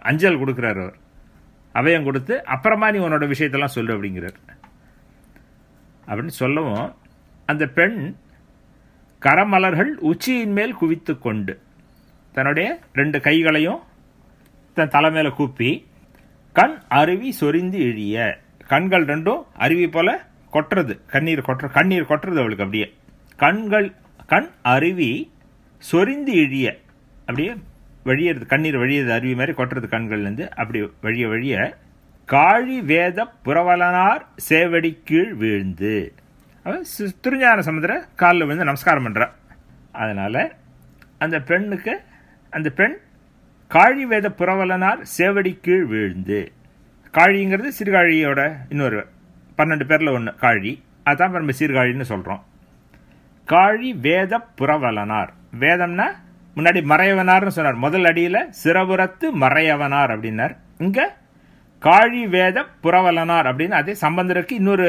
அஞ்சல் கொடுக்குறாரு அவர் அபயம் கொடுத்து அப்புறமா நீ உன்னோட விஷயத்தெல்லாம் சொல்லு அப்படிங்கிறார் அப்படின்னு சொல்லவும் அந்த பெண் கரமலர்கள் உச்சியின் மேல் குவித்து கொண்டு தன்னுடைய ரெண்டு கைகளையும் தன் தலை மேல கூப்பி கண் அருவி சொரிந்து இழிய கண்கள் ரெண்டும் அருவி போல கொட்டுறது கண்ணீர் கொட்டுற கண்ணீர் கொட்டுறது அவளுக்கு அப்படியே கண்கள் கண் அருவி சொரிந்து இழிய அப்படியே வழியறது கண்ணீர் வழியது அருவி மாதிரி கொட்டுறது கண்கள்லேருந்து அப்படி வழிய வழிய காழி வேத புரவலனார் சேவடி கீழ் வீழ்ந்து அவன் சி- திருஞான சமுதிர காலில் விழுந்து நமஸ்காரம் பண்ணுறா அதனால் அந்த பெண்ணுக்கு அந்த பெண் காழி வேத புரவலனார் சேவடி கீழ் வீழ்ந்து காழிங்கிறது சீர்காழியோட இன்னொரு பன்னெண்டு பேரில் ஒன்று காழி அதான் நம்ம சீர்காழின்னு சொல்கிறோம் காழி வேத புரவலனார் வேதம்னா முன்னாடி மறையவனார்னு சொன்னார் முதல் அடியில் சிறபுறத்து மறையவனார் அப்படின்னார் இங்கே காழி வேத புரவலனார் அப்படின்னு அதே சம்பந்தருக்கு இன்னொரு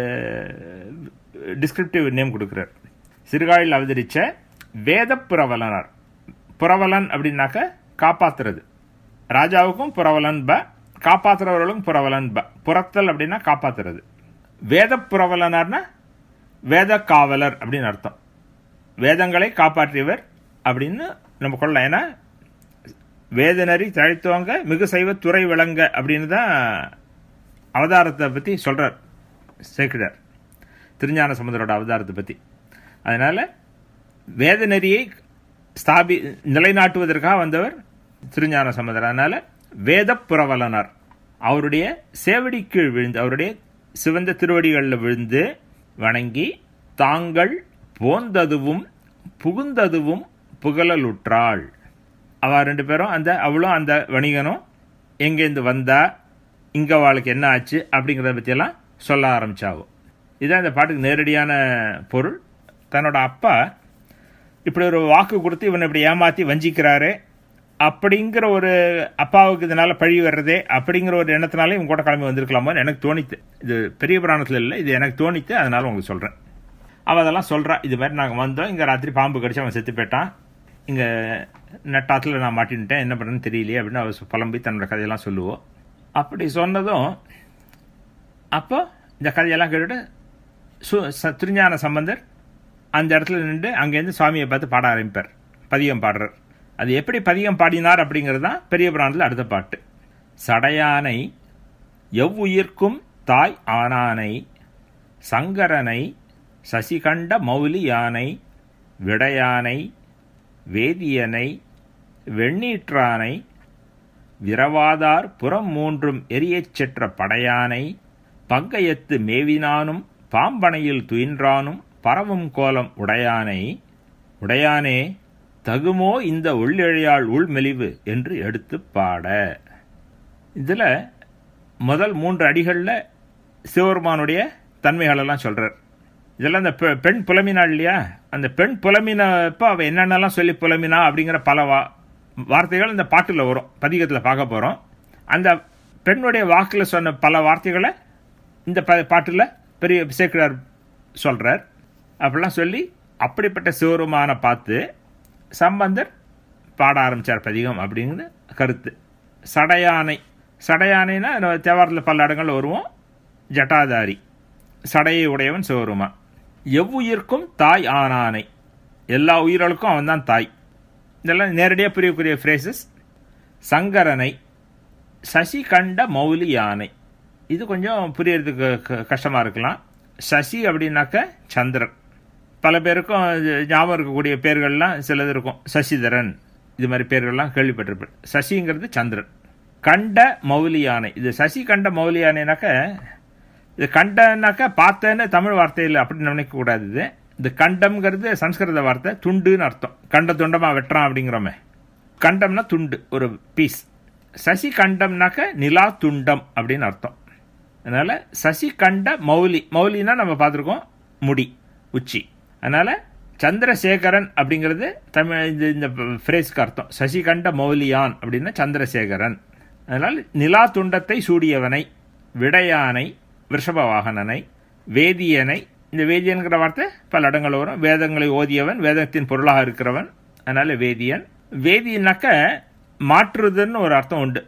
டிஸ்கிரிப்டிவ் நேம் கொடுக்குறார் சிறுகாழில் அவதரிச்ச வேத புரவலனார் புரவலன் அப்படின்னாக்க காப்பாத்துறது ராஜாவுக்கும் புரவலன் ப காப்பாத்துறவர்களும் புரவலன் ப புறத்தல் அப்படின்னா காப்பாத்துறது வேத புரவலனார்னா வேத காவலர் அப்படின்னு அர்த்தம் வேதங்களை காப்பாற்றியவர் அப்படின்னு நம்ம கொள்ளலாம் ஏன்னா வேதனரி தழைத்துவங்க மிகு சைவ துறை விளங்க அப்படின்னு தான் அவதாரத்தை பற்றி சொல்கிறார் சேக்கிடார் திருஞான சமுதரோட அவதாரத்தை பற்றி அதனால் வேதநெறியை ஸ்தாபி நிலைநாட்டுவதற்காக வந்தவர் திருஞான சமுதர் அதனால் வேத புரவலனார் அவருடைய சேவடி கீழ் விழுந்து அவருடைய சிவந்த திருவடிகளில் விழுந்து வணங்கி தாங்கள் போந்ததுவும் புகுந்ததுவும் புகழலுற்றாள் அவ ரெண்டு பேரும் அந்த அவளும் அந்த வணிகனும் எங்கேருந்து வந்தா இங்கே அவளுக்கு என்ன ஆச்சு அப்படிங்கிறத பற்றியெல்லாம் சொல்ல ஆரம்பிச்சாவோ இதுதான் இந்த பாட்டுக்கு நேரடியான பொருள் தன்னோட அப்பா இப்படி ஒரு வாக்கு கொடுத்து இவனை இப்படி ஏமாற்றி வஞ்சிக்கிறாரு அப்படிங்கிற ஒரு அப்பாவுக்கு இதனால பழி வர்றதே அப்படிங்கிற ஒரு எண்ணத்தினால இவங்க கூட கிளம்பி வந்திருக்கலாமோன்னு எனக்கு தோணித்து இது பெரிய புராணத்தில் இல்லை இது எனக்கு தோணித்து அதனால உங்களுக்கு சொல்கிறேன் அவள் அதெல்லாம் சொல்கிறா இது மாதிரி நாங்கள் வந்தோம் இங்கே ராத்திரி பாம்பு கடிச்சு அவன் செத்து போயிட்டான் இங்கே நட்டாத்தில் நான் மாட்டின்ட்டேன் என்ன பண்ணுறேன்னு தெரியலையே அப்படின்னு அவள் புலம்பி தன்னோட கதையெல்லாம் சொல்லுவோம் அப்படி சொன்னதும் அப்போ இந்த கதையெல்லாம் கேட்டுட்டு சு ச- திருஞான சம்பந்தர் அந்த இடத்துல நின்று அங்கேருந்து சுவாமியை பார்த்து பாட ஆரம்பிப்பார் பதிகம் பாடுறார் அது எப்படி பதிகம் பாடினார் அப்படிங்கிறது தான் பெரிய புராணத்தில் அடுத்த பாட்டு சடையானை எவ்வுயிர்க்கும் தாய் ஆனானை சங்கரனை சசிகண்ட மௌலி யானை விடையானை வேதியனை வெண்ணீற்றானை விரவாதார் புறம் மூன்றும் எரியச் செற்ற படையானை பங்கயத்து மேவினானும் பாம்பனையில் துயின்றானும் பரவும் கோலம் உடையானை உடையானே தகுமோ இந்த உள்ளிழையாள் உள்மெலிவு என்று எடுத்துப் பாட இதில் முதல் மூன்று அடிகளில் சிவபெருமானுடைய தன்மைகளெல்லாம் சொல்கிறார் இதெல்லாம் அந்த பெ- பெண் புலமினாள் இல்லையா அந்த பெண் புலமினப்போ அவள் என்னென்னலாம் சொல்லி புலமினா அப்படிங்கிற பல வா வார்த்தைகள் இந்த பாட்டில் வரும் பதிகத்தில் பார்க்க போகிறோம் அந்த பெண்ணுடைய வாக்கில் சொன்ன பல வார்த்தைகளை இந்த ப பாட்டில் பெரிய சேக்கிரார் சொல்கிறார் அப்படிலாம் சொல்லி அப்படிப்பட்ட சிவருமான பார்த்து சம்பந்தர் பாட ஆரம்பித்தார் பதிகம் அப்படிங்கிறது கருத்து சடையானை சடையானைனா நம்ம தேவாரத்தில் பல இடங்கள் வருவோம் ஜட்டாதாரி சடையை உடையவன் சிவருமா எவ்வுயிர்க்கும் தாய் ஆனானை எல்லா உயிர்களுக்கும் அவன்தான் தாய் இதெல்லாம் நேரடியாக புரியக்கூடிய ஃப்ரேசஸ் சங்கரனை சசி கண்ட மௌலி யானை இது கொஞ்சம் புரியறதுக்கு க- கஷ்டமா இருக்கலாம் சசி அப்படின்னாக்க சந்திரன் பல பேருக்கும் இது ஞாபகம் இருக்கக்கூடிய பேர்கள்லாம் சிலது இருக்கும் சசிதரன் இது மாதிரி பேர்கள்லாம் கேள்விப்பட்டிருப்பேன் சசிங்கிறது சந்திரன் கண்ட மௌலி யானை இது சசி கண்ட மௌலி யானைனாக்க இது கண்டனாக்க பார்த்தேன்னு தமிழ் வார்த்தையில் அப்படி நினைக்கக்கூடாது இது இது கண்டம்ங்கிறது சம்ஸ்கிருத வார்த்தை துண்டுன்னு அர்த்தம் கண்ட துண்டமாக வெட்டுறான் அப்படிங்கிறோமே கண்டம்னா துண்டு ஒரு பீஸ் சசி கண்டம்னாக்க நிலா துண்டம் அப்படின்னு அர்த்தம் அதனால சசி கண்ட மௌலி மௌலினா நம்ம பார்த்துருக்கோம் முடி உச்சி அதனால சந்திரசேகரன் அப்படிங்கிறது தமிழ் இந்த இந்த ஃப்ரேஸ்க்கு அர்த்தம் சசி கண்ட மௌலியான் அப்படின்னா சந்திரசேகரன் அதனால் நிலா துண்டத்தை சூடியவனை விடையானை விஷப வாகனனை வேதியனை இந்த வேதியன்கிற வார்த்தை பல இடங்கள் வரும் வேதங்களை ஓதியவன் வேதத்தின் பொருளாக இருக்கிறவன் அதனால வேதியன் வேதியனாக்க மாற்றுதுன்னு ஒரு அர்த்தம் உண்டு